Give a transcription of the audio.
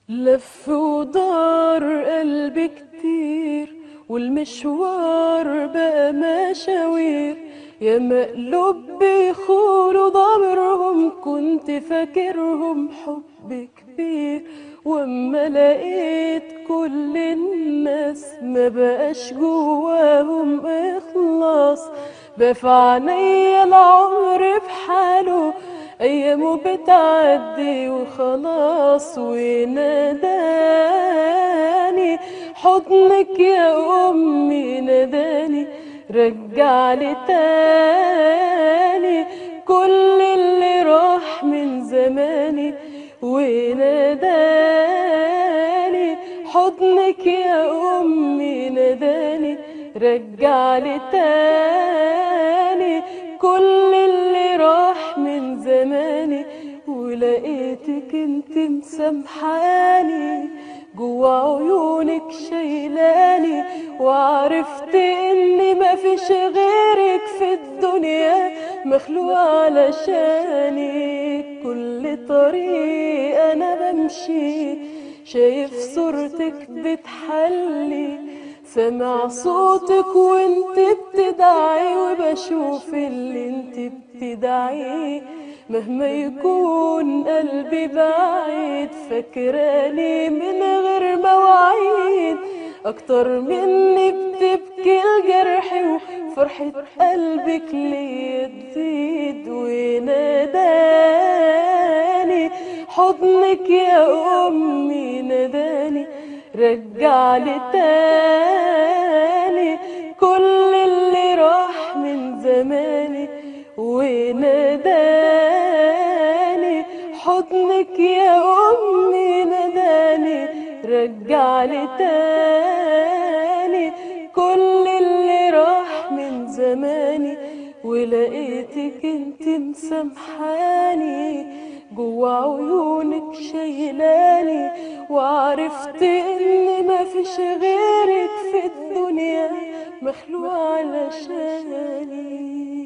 لف ودار قلبي كتير والمشوار بقى مشاوير يا مقلوب بيخونوا ضمرهم كنت فاكرهم حب كبير واما لقيت كل الناس ما بقاش جواهم اخلاص بفى عينيا العمر بحاله ايامه بتعدي وخلاص وناداني حضنك يا امي ناداني رجع لي تاني كل اللي راح من زماني وناداني حضنك يا امي ناداني رجع لي تاني كل اللي راح من زماني ولقيتك انت مسامحاني جوا عيونك شايلاني وعرفت اني مفيش غيرك في الدنيا مخلوق علشاني كل طريق انا بمشي شايف صورتك بتحلي سمع صوتك وانت بتدعي وبشوف اللي انت بتدعيه مهما يكون قلبي بعيد فاكراني من غير مواعيد اكتر مني بتبكي الجرح وفرحة قلبك ليا تزيد وناداني حضنك يا امي ناداني رجع لي تاني كل اللي راح من زماني وناداني حضنك يا امي ناداني رجع لي تاني كل اللي راح من زماني ولقيتك انت مسامحاني جوا عيونك شايلاني وعرفت ان مفيش غيرك في الدنيا مخلوق علشاني